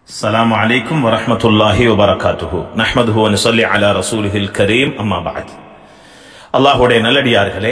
السلام عليكم ورحمة الله وبركاته نحمده ونصلي على رسوله الكريم أما بعد அல்லாஹுடைய நல்லடியார்களே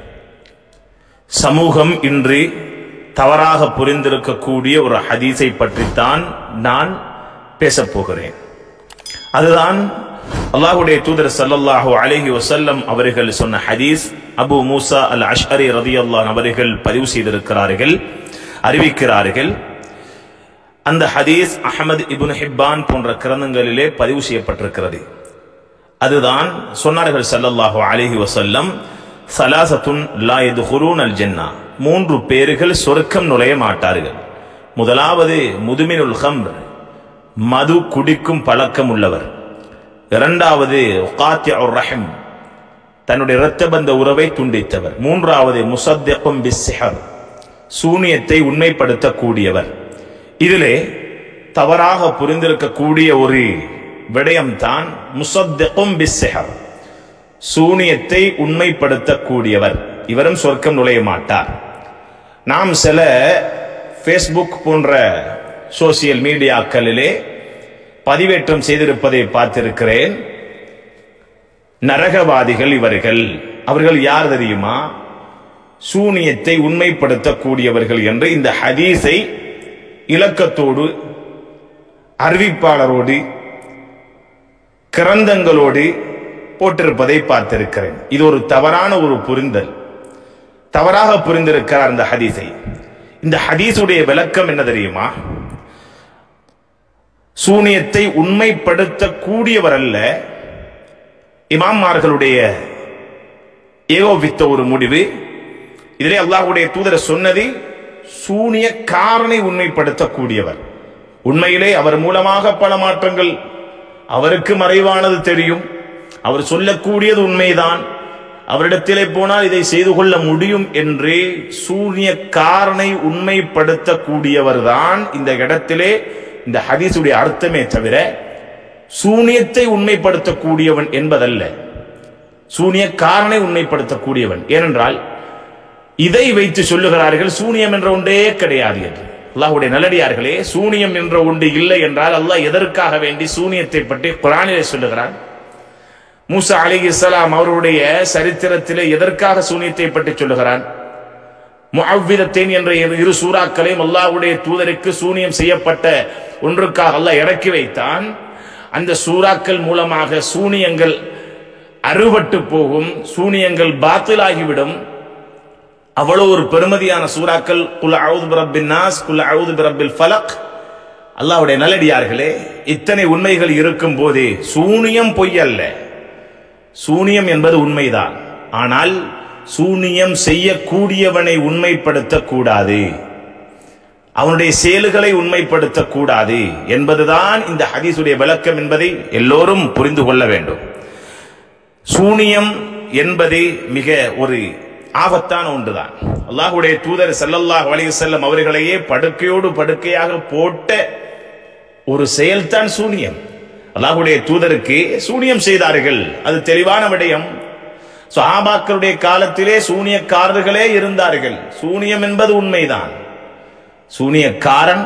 சமூகம் இன்று தவறாக புரிந்திருக்கக்கூடிய ஒரு ஹதீஸை பற்றித்தான் நான் பேசப் போகிறேன் அதுதான் அல்லாஹுடைய தூதர் ஸல்லல்லாஹு அலைஹி வஸல்லம் அவர்கள் சொன்ன ஹதீஸ் அபு மூசா அல் அஷ்அரி ரதியல்லாஹு அவர்கள் பதிவு செய்திருக்கிறார்கள் அறிவிக்கிறார்கள் அந்த ஹதீஸ் அஹமது இப்னு ஹிப்பான் போன்ற கிரந்தங்களிலே பதிவு செய்யப்பட்டிருக்கிறது அதுதான் சொன்னார்கள் ஸல்லல்லாஹு அலைஹி வஸல்லம் சலாசத்துன் லா யதுகுலூன் அல் ஜன்னா மூன்று பேர்கள் சொர்க்கம் நுழைய மாட்டார்கள் முதலாவது முதுமினுல் ஹம்ர் மது குடிக்கும் பழக்கம் உள்ளவர் இரண்டாவது உகாத்தியுர் ரஹம் தன்னுடைய இரத்த பந்த உறவை துண்டித்தவர் மூன்றாவது முசத்தியம் பிஸ்ஸிஹர் சூனியத்தை உண்மைப்படுத்தக்கூடியவர் இதிலே தவறாக புரிந்திருக்கக்கூடிய ஒரு விடயம்தான் முசத்தியம் பிஸ்ஸிஹர் சூனியத்தை உண்மைப்படுத்தக்கூடியவர் இவரும் சொர்க்கம் நுழைய மாட்டார் நாம் சில ஃபேஸ்புக் போன்ற சோசியல் மீடியாக்களிலே பதிவேற்றம் செய்திருப்பதை பார்த்திருக்கிறேன் நரகவாதிகள் இவர்கள் அவர்கள் யார் தெரியுமா சூனியத்தை உண்மைப்படுத்தக்கூடியவர்கள் என்று இந்த ஹதீஸை இலக்கத்தோடு அறிவிப்பாளரோடு கிரந்தங்களோடு போட்டிருப்பதை பார்த்திருக்கிறேன் இது ஒரு தவறான ஒரு புரிந்தல் தவறாக புரிந்திருக்கிறார் இந்த ஹதீஸை இந்த ஹதீஸுடைய விளக்கம் என்ன தெரியுமா சூனியத்தை உண்மைப்படுத்தக்கூடியவர் அல்ல இமாமார்களுடைய ஏகோபித்த ஒரு முடிவு இதிலே அல்லாஹுடைய தூதர சொன்னது சூனிய காரனை உண்மைப்படுத்தக்கூடியவர் உண்மையிலே அவர் மூலமாக பல மாற்றங்கள் அவருக்கு மறைவானது தெரியும் அவர் சொல்லக்கூடியது உண்மைதான் அவரிடத்திலே போனால் இதை செய்து கொள்ள முடியும் என்று சூனிய காரனை உண்மைப்படுத்தக்கூடியவர் தான் இந்த இடத்திலே இந்த ஹதீஸுடைய அர்த்தமே தவிர சூனியத்தை உண்மைப்படுத்தக்கூடியவன் என்பதல்ல சூனிய காரனை உண்மைப்படுத்தக்கூடியவன் ஏனென்றால் இதை வைத்து சொல்லுகிறார்கள் சூனியம் என்ற ஒன்றே கிடையாது என்று அல்லாஹுடைய நல்லடியார்களே சூனியம் என்ற ஒன்று இல்லை என்றால் அல்லாஹ் எதற்காக வேண்டி சூனியத்தை பற்றி குரானிலே சொல்லுகிறான் மூசா அலி இஸ்லாம் அவருடைய சரித்திரத்திலே எதற்காக சூனியத்தை பற்றி சொல்லுகிறான் முஅவ்விதத்தேன் என்ற இரு சூறாக்களையும் அல்லாஹ்வுடைய தூதருக்கு சூனியம் செய்யப்பட்ட ஒன்றுக்காக அல்லாஹ் இறக்கி வைத்தான் அந்த சூறாக்கள் மூலமாக சூனியங்கள் அறுபட்டு போகும் சூனியங்கள் பாத்திலாகிவிடும் அவ்வளவு ஒரு பெருமதியான சூறாக்கள் குல் அவுது பிரபின் நாஸ் குல் அவுது பிரபில் ஃபலக் அல்லாஹ்வுடைய நல்லடியார்களே இத்தனை உண்மைகள் இருக்கும் போதே சூனியம் பொய் அல்ல சூனியம் என்பது உண்மைதான் ஆனால் சூனியம் செய்யக்கூடியவனை உண்மைப்படுத்தக் கூடாது அவனுடைய செயல்களை உண்மைப்படுத்தக் கூடாது என்பதுதான் இந்த ஹதீஸுடைய விளக்கம் என்பதை எல்லோரும் புரிந்து கொள்ள வேண்டும் சூனியம் என்பது மிக ஒரு ஆபத்தான ஒன்றுதான் அல்லாஹுடைய தூதர் சல்லல்லாஹ் அலையுசல்லம் அவர்களையே படுக்கையோடு படுக்கையாக போட்ட ஒரு செயல்தான் சூனியம் அல்லாஹுடைய தூதருக்கு சூனியம் செய்தார்கள் அது தெளிவான விடயம் சஹாபாக்களுடைய காலத்திலே சூனியக்காரர்களே இருந்தார்கள் சூனியம் என்பது உண்மைதான் சூனியக்காரன்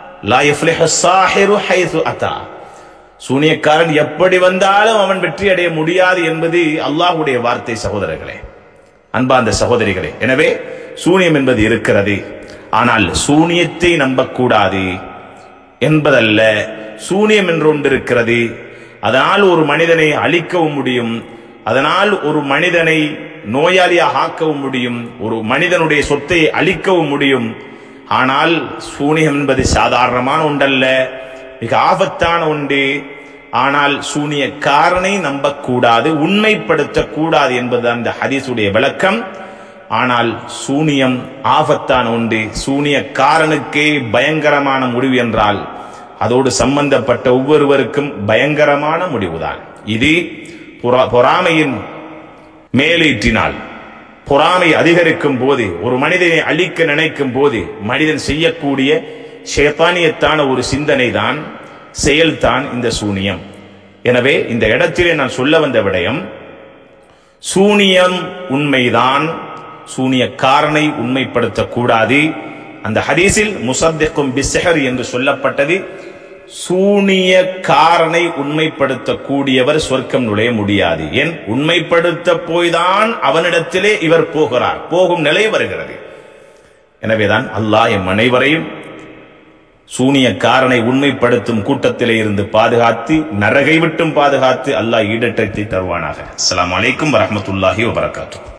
சூனியக்காரன் எப்படி வந்தாலும் அவன் வெற்றி அடைய முடியாது என்பது அல்லாஹுடைய வார்த்தை சகோதரர்களே அன்பார்ந்த சகோதரிகளே எனவே சூனியம் என்பது இருக்கிறது ஆனால் சூனியத்தை நம்பக்கூடாது என்பதல்ல சூனியம் என்று ஒன்று இருக்கிறது அதனால் ஒரு மனிதனை அழிக்கவும் முடியும் அதனால் ஒரு மனிதனை நோயாளியாக ஆக்கவும் முடியும் ஒரு மனிதனுடைய சொத்தை அழிக்கவும் முடியும் ஆனால் சூனியம் என்பது சாதாரணமான ஒன்றல்ல மிக ஆபத்தான ஒன்று ஆனால் சூனிய காரனை நம்பக்கூடாது உண்மைப்படுத்தக்கூடாது என்பது அந்த ஹதீஸுடைய விளக்கம் ஆனால் சூனியம் ஆபத்தான ஒன்று சூனிய காரனுக்கே பயங்கரமான முடிவு என்றால் அதோடு சம்பந்தப்பட்ட ஒவ்வொருவருக்கும் பயங்கரமான முடிவுதான் இது பொறாமையின் மேலீற்றினால் பொறாமை அதிகரிக்கும் போது ஒரு மனிதனை அழிக்க நினைக்கும் போது மனிதன் செய்யக்கூடிய சேத்தானியத்தான ஒரு சிந்தனை தான் செயல்தான் இந்த சூனியம் எனவே இந்த இடத்திலே நான் சொல்ல வந்த விடயம் சூனியம் உண்மைதான் சூனிய காரனை உண்மைப்படுத்தக்கூடாது அந்த ஹதீஸில் முசத்திக்கும் பிசஹர் என்று சொல்லப்பட்டது சூனியக்காரனை உண்மைப்படுத்தக்கூடியவர் சொர்க்கம் நுழைய முடியாது ஏன் உண்மைப்படுத்த போய்தான் அவனிடத்திலே இவர் போகிறார் போகும் நிலை வருகிறது எனவேதான் அல்லாஹ் எம் அனைவரையும் சூனியக்காரனை உண்மைப்படுத்தும் கூட்டத்திலே இருந்து பாதுகாத்து நரகை விட்டும் பாதுகாத்து அல்லாஹ் ஈடற்றத்தை தருவானாக அஸ்ஸலாமு அலைக்கும் வரஹ்மத்துல்லாஹி வபரகாத்துஹு